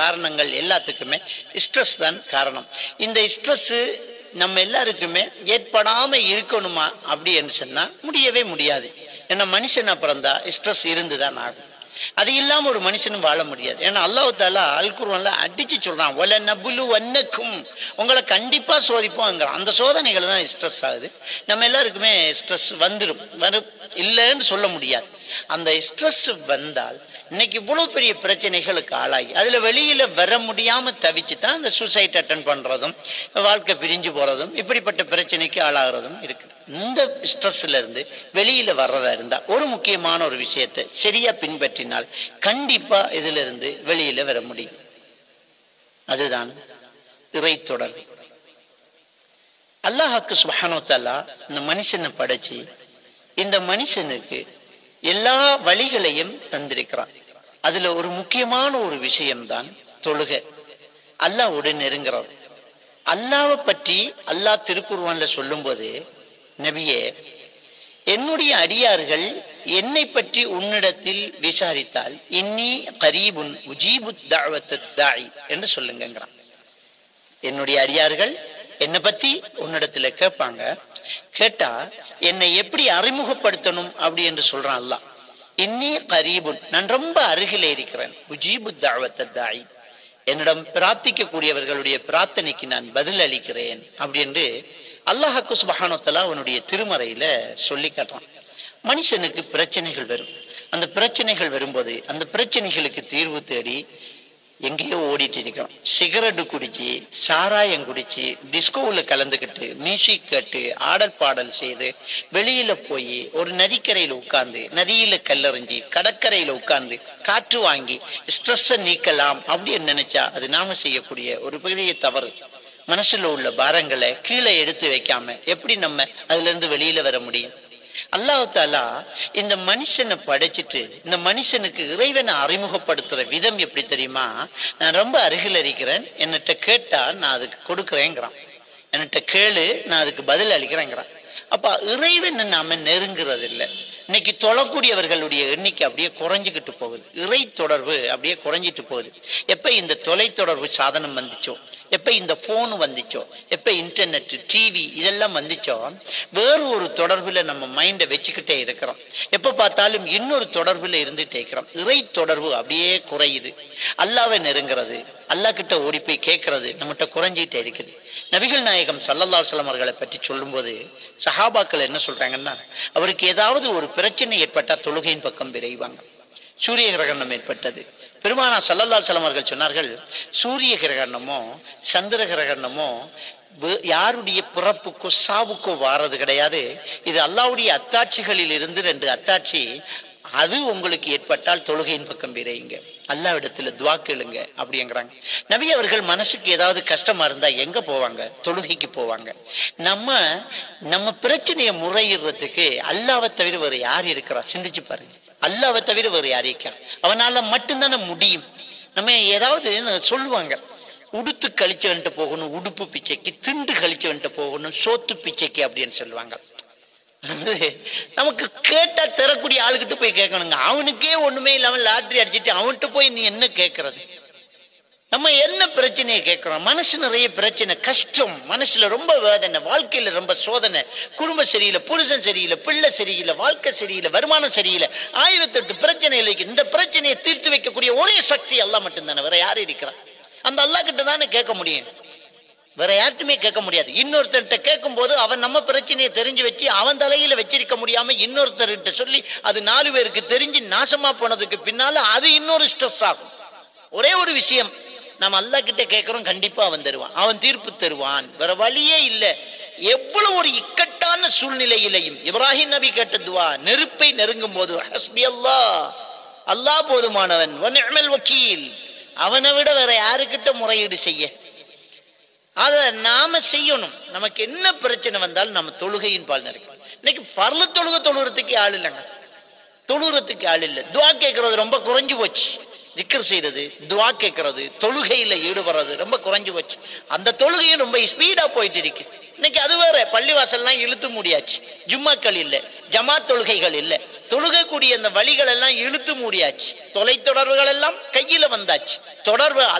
காரணங்கள் எல்லாத்துக்குமே ஸ்ட்ரெஸ் தான் காரணம் இந்த ஸ்ட்ரெஸ் நம்ம எல்லாருக்குமே ஏற்படாம இருக்கணுமா அப்படி என்று சொன்னா முடியவே முடியாது ஏன்னா மனுஷனா பிறந்தா ஸ்ட்ரெஸ் இருந்துதான் ஆகும் அது இல்லாம ஒரு மனுஷனும் வாழ முடியாது ஏன்னா அல்லாஹ் தாலா அல்குர்வான்ல அடிச்சு சொல்றான் ஒல நபுலு வன்னக்கும் உங்களை கண்டிப்பா சோதிப்போங்கிறான் அந்த சோதனைகள் தான் ஸ்ட்ரெஸ் ஆகுது நம்ம எல்லாருக்குமே ஸ்ட்ரெஸ் வந்துடும் வரும் இல்லைன்னு சொல்ல முடியாது அந்த ஸ்ட்ரெஸ் வந்தால் இன்னைக்கு இவ்வளவு பெரிய பிரச்சனைகளுக்கு ஆளாகி அதுல வெளியில வர முடியாம தவிச்சு தான் அந்த சூசைட் அட்டன் பண்றதும் வாழ்க்கை பிரிஞ்சு போறதும் இப்படிப்பட்ட பிரச்சனைக்கு ஆளாகிறதும் இருக்குது இந்த ஸ்ட்ரெஸ்ல இருந்து வெளியில வர்றதா இருந்தா ஒரு முக்கியமான ஒரு விஷயத்தை சரியா பின்பற்றினால் கண்டிப்பா இதுல இருந்து வெளியில வர முடியும் அதுதான் இறை தொடர்பு அல்லாஹாக்கு சுபஹானோத்தல்லா இந்த மனுஷனை படைச்சு இந்த மனுஷனுக்கு எல்லா வழிகளையும் தந்திருக்கிறான் அதுல ஒரு முக்கியமான ஒரு விஷயம்தான் தொழுகை அல்லாஹ்வோடு நெருங்குறோம் அல்லாவை பற்றி அல்லாஹ் திருக்குர்வான்ல சொல்லும்போது நபியே என்னுடைய அடியார்கள் என்னை பற்றி உன்னிடத்தில் விசாரித்தால் இன்னி கரீபுன் உஜீபு தாய் என்று சொல்லுங்கிறான் என்னுடைய அடியார்கள் என்னை பத்தி உன்னிடத்துல கேட்பாங்க கேட்டா என்னை எப்படி அறிமுகப்படுத்தணும் அப்படி என்று சொல்றான் அல்லாஹ் இன்னி கரீபுன் நான் ரொம்ப அருகில இருக்கிறேன் உஜீபு தாய் என்னிடம் பிரார்த்திக்க கூடியவர்களுடைய பிரார்த்தனைக்கு நான் பதில் அளிக்கிறேன் அப்படி என்று அல்லாஹாக்கு சுபஹானோத்தலா அவனுடைய திருமறையில சொல்லி காட்டுறான் மனுஷனுக்கு பிரச்சனைகள் வரும் அந்த பிரச்சனைகள் வரும்போது அந்த பிரச்சனைகளுக்கு தீர்வு தேடி எங்கேயோ ஓடிட்டு இருக்கிறோம் சிகரெட்டு குடிச்சு சாராயம் குடிச்சு டிஸ்கோவில் கலந்துக்கிட்டு மியூசிக் கேட்டு ஆடல் பாடல் செய்து வெளியில போய் ஒரு நதிக்கரையில உட்கார்ந்து நதியில கல்லறிஞ்சி கடற்கரையில உட்கார்ந்து காற்று வாங்கி ஸ்ட்ரெஸ்ஸை நீக்கலாம் அப்படின்னு நினைச்சா அது நாம செய்யக்கூடிய ஒரு பெரிய தவறு மனசுல உள்ள பாரங்களை கீழே எடுத்து வைக்காம எப்படி நம்ம அதுல இருந்து வெளியில வர முடியும் அல்லாஹ் தாலா இந்த மனுஷனை படைச்சிட்டு இந்த மனுஷனுக்கு இறைவனை அறிமுகப்படுத்துற விதம் எப்படி தெரியுமா நான் ரொம்ப அருகில் இருக்கிறேன் என்னட்ட கேட்டா நான் அதுக்கு கொடுக்குறேங்கிறான் என்கிட்ட கேளு நான் அதுக்கு பதில் அளிக்கிறேங்கிறான் அப்ப இறைவனை நாம நெருங்குறது இல்லை இன்னைக்கு தொழக்கூடியவர்களுடைய எண்ணிக்கை அப்படியே குறைஞ்சிக்கிட்டு போகுது இறை தொடர்பு அப்படியே குறைஞ்சிட்டு போகுது எப்ப இந்த தொலைத்தொடர்பு சாதனம் வந்துச்சோ எப்ப இந்த போன் வந்துச்சோ எப்ப இன்டர்நெட் டிவி இதெல்லாம் வந்துச்சோ வேறு ஒரு தொடர்புல நம்ம மைண்டை வச்சுக்கிட்டே இருக்கிறோம் எப்ப பார்த்தாலும் இன்னொரு தொடர்புல இருந்துட்டே இருக்கிறோம் இறை தொடர்பு அப்படியே குறையுது அல்லாவை நெருங்கிறது அல்லா கிட்ட ஓடி போய் கேட்கறது நம்மகிட்ட குறைஞ்சிட்டே இருக்குது நபிகள் நாயகம் சல்லல்லா சொல்லம் அவர்களை பற்றி சொல்லும்போது சஹாபாக்கள் என்ன சொல்றாங்கன்னா அவருக்கு ஏதாவது ஒரு பிரச்சனை ஏற்பட்டா தொழுகையின் பக்கம் விரைவாங்க சூரிய கிரகணம் ஏற்பட்டது பெருமானா சல்லல்லா செல்லம் அவர்கள் சொன்னார்கள் சூரிய கிரகணமோ சந்திர கிரகணமோ வே- யாருடைய பிறப்புக்கோ சாவுக்கோ வாரது கிடையாது இது அல்லாவுடைய அத்தாட்சிகளில் இருந்து ரெண்டு அத்தாட்சி அது உங்களுக்கு ஏற்பட்டால் தொழுகையின் பக்கம் விரையுங்க அல்லா இடத்துல துவா கேளுங்க அப்படிங்கிறாங்க நபி அவர்கள் மனசுக்கு ஏதாவது கஷ்டமா இருந்தா எங்க போவாங்க தொழுகைக்கு போவாங்க நம்ம நம்ம பிரச்சனையை முறையிடுறதுக்கு அல்லாவை தவிர வேற யார் இருக்கிறா சிந்திச்சு பாருங்க அல்லாவை தவிர வேற யார் இருக்கா அவனால மட்டும்தானே முடியும் நம்ம ஏதாவது சொல்லுவாங்க உடுத்து கழிச்சவன்ட்டு போகணும் உடுப்பு பிச்சைக்கு திண்டு கழிச்சவன்ட்டு போகணும் சோத்து பிச்சைக்கு அப்படின்னு சொல்லுவாங்க அது நமக்கு கேட்டா தரக்கூடிய ஆளுகிட்ட போய் கேட்கணுங்க அவனுக்கே ஒண்ணுமே இல்லாம லாட்டரி அடிச்சிட்டு அவன்கிட்ட போய் நீ என்ன கேட்கறது நம்ம என்ன பிரச்சனையை கேட்கிறோம் மனசு நிறைய பிரச்சனை கஷ்டம் மனசுல ரொம்ப வேதனை வாழ்க்கையில ரொம்ப சோதனை குடும்பம் சரியில்லை புருஷன் சரியில்லை பிள்ளை சரியில்லை வாழ்க்கை சரியில்லை வருமானம் சரியில்லை ஆயிரத்தெட்டு பிரச்சனைகளுக்கு இந்த பிரச்சனையை தீர்த்து வைக்கக்கூடிய ஒரே சக்தி அல்லாஹ் மட்டும்தானே வேற யாரு இருக்கிறா அந்த அல்லாஹ் கிட்ட தானே கேட்க முடியும் வேற யார்ட்டுமே கேட்க முடியாது இன்னொருத்தர்கிட்ட கேட்கும் போது அவன் நம்ம பிரச்சனையை தெரிஞ்சு வச்சு அவன் தலையில வச்சிருக்க முடியாம இன்னொருத்தர்கிட்ட சொல்லி அது நாலு பேருக்கு தெரிஞ்சு நாசமா போனதுக்கு பின்னால அது இன்னொரு ஸ்ட்ரெஸ் ஆகும் ஒரே ஒரு விஷயம் நம்ம அல்லாஹ் கிட்ட கேட்கிறோம் கண்டிப்பா அவன் தருவான் அவன் தீர்ப்பு தருவான் வேற வழியே இல்லை எவ்வளவு ஒரு இக்கட்டான சூழ்நிலையிலையும் இப்ராஹிம் நபி கேட்ட துவா நெருப்பை நெருங்கும் போது ஹஸ்பி அல்லாஹ் அல்லாஹ் போதுமானவன் வ நிஅமல் வக்கீல் அவனை விட வேற யாருக்கிட்ட முறையீடு செய்ய அதை நாம செய்யணும் நமக்கு என்ன பிரச்சனை வந்தாலும் நம்ம தொழுகையின் பால் நினைக்கணும் இன்னைக்கு பரல தொழுகை தொழுகிறதுக்கு ஆள் இல்லைங்க தொழுகிறதுக்கு ஆள் இல்லை துவா கேட்கறது ரொம்ப குறைஞ்சு போச்சு திக்கர் செய்யறது துவா கேட்கறது தொழுகையில ஈடுபடுறது ரொம்ப குறைஞ்சு போச்சு அந்த தொழுகையும் ரொம்ப ஸ்பீடா போயிட்டு இருக்கு இன்னைக்கு அது வேற பள்ளிவாசல்லாம் இழுத்து முடியாச்சு ஜும்மாக்கள் இல்லை ஜமாத் தொழுகைகள் இல்லை தொழுகக்கூடிய அந்த வழிகள் எல்லாம் இழுத்து மூடியாச்சு தொலைத்தொடர்புகள் எல்லாம் கையில வந்தாச்சு தொடர்பு